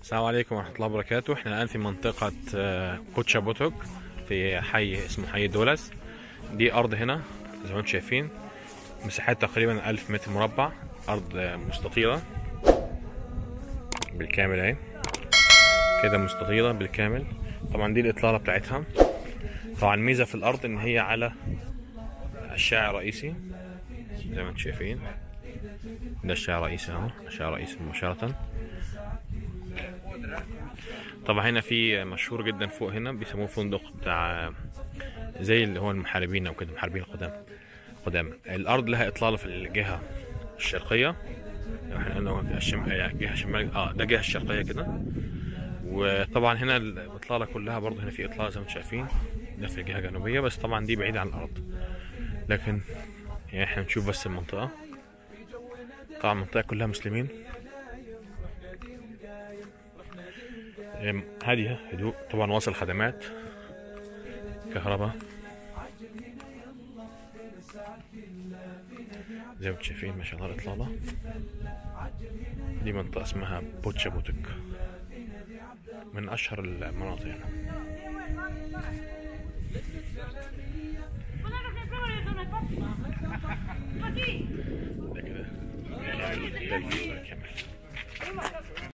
السلام عليكم ورحمة الله وبركاته احنا الآن في منطقة آه، كوتشا بوتوك في حي اسمه حي دولس دي أرض هنا زي ما انتم شايفين مساحات تقريبا ألف متر مربع أرض آه، مستطيلة بالكامل اهي كده مستطيلة بالكامل طبعا دي الإطلالة بتاعتها طبعا ميزة في الأرض إن هي على الشارع الرئيسي زي ما انتم شايفين ده الشارع الرئيسي اهو الشارع الرئيسي مباشرة طبعا هنا في مشهور جدا فوق هنا بيسموه فندق بتاع زي اللي هو المحاربين او كده المحاربين القدام قدام الارض لها اطلاله في الجهه الشرقيه احنا قلنا هو في الشم... الجهه الشماليه اه ده الجهه الشرقيه كده وطبعا هنا الاطلاله كلها برضه هنا في اطلاله زي ما انتم شايفين ده في الجهه الجنوبيه بس طبعا دي بعيده عن الارض لكن يعني احنا نشوف بس المنطقه طبعا المنطقه كلها مسلمين أم، هادية هدوء طبعا واصل خدمات كهرباء زي ما انتم شايفين ما شاء الله الإطلالة دي منطقة اسمها بوتشا بوتك من أشهر المناطق هنا